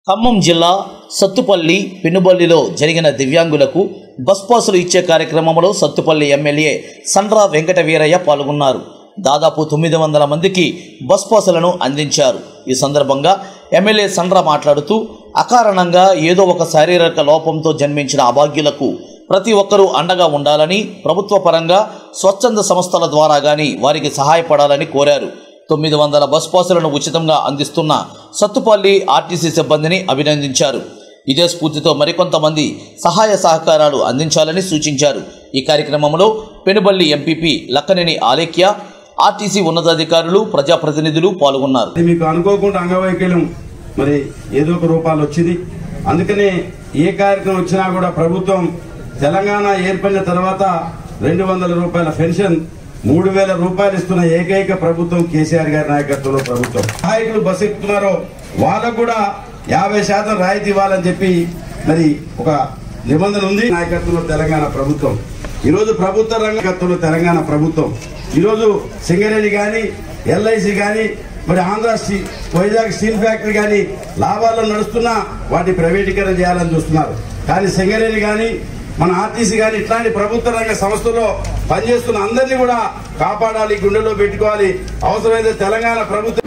ఖమ్మం జిల్లా సత్తుపల్లి పెనుబల్లిలో జరిగిన దివ్యాంగులకు బస్ పాసులు ఇచ్చే కార్యక్రమంలో సత్తుపల్లి ఎమ్మెల్యే సండ్రా వెంకట వీరయ్య పాల్గొన్నారు దాదాపు తొమ్మిది వందల మందికి బస్ పాసులను అందించారు ఈ సందర్భంగా ఎమ్మెల్యే సండ్రా మాట్లాడుతూ అకారణంగా ఏదో ఒక శారీరక లోపంతో జన్మించిన అభాగ్యులకు ప్రతి ఒక్కరూ అండగా ఉండాలని ప్రభుత్వ పరంగా స్వచ్ఛంద సంస్థల ద్వారా గాని వారికి సహాయపడాలని కోరారు తొమ్మిది వందల బస్ పాసులను ఉచితంగా అందిస్తున్న సత్తుపల్లి ఆర్టీసీ సిబ్బందిని అభినందించారు ఇదే స్ఫూర్తితో మరికొంతమంది సహాయ సహకారాలు అందించాలని సూచించారు ఈ కార్యక్రమంలో పెనుబల్లి ఎంపీపీ లక్కనేని ఆలేఖ్య ఆర్టీసీ ఉన్నతాధికారులు ప్రజాప్రతినిధులు పాల్గొన్నారు అది మీకు అనుకోకుండా అంగవైకల్యం మరి ఏదో ఒక రూపాలు వచ్చింది అందుకనే ఏ కార్యక్రమం వచ్చినా కూడా ప్రభుత్వం తెలంగాణ ఏర్పడిన తర్వాత రెండు వందల రూపాయల పెన్షన్ మూడు వేల రూపాయలు ఇస్తున్న ఏకైక ప్రభుత్వం కేసీఆర్ గారి నాయకత్వంలో ప్రభుత్వం సహాయకులు బస్ ఎక్కుతున్నారో వాళ్ళకు కూడా యాభై శాతం రాయితీ ఇవ్వాలని చెప్పి మరి ఒక నిబంధన ఉంది నాయకత్వంలో తెలంగాణ ప్రభుత్వం ఈరోజు ప్రభుత్వ రంగత్వంలో తెలంగాణ ప్రభుత్వం ఈరోజు సింగరేణి కానీ ఎల్ఐసి కానీ మరి ఆంధ్ర స్టీ- వైజాగ్ స్టీల్ ఫ్యాక్టరీ కానీ లాభాల్లో నడుస్తున్నా వాటి ప్రైవేటీకరణ చేయాలని చూస్తున్నారు కానీ సింగరేణి కానీ మన ఆర్టీసీ కానీ ఇట్లాంటి ప్రభుత్వ రంగ సంస్థల్లో పనిచేస్తున్న అందరినీ కూడా కాపాడాలి గుండెలో పెట్టుకోవాలి అవసరమైతే తెలంగాణ ప్రభుత్వం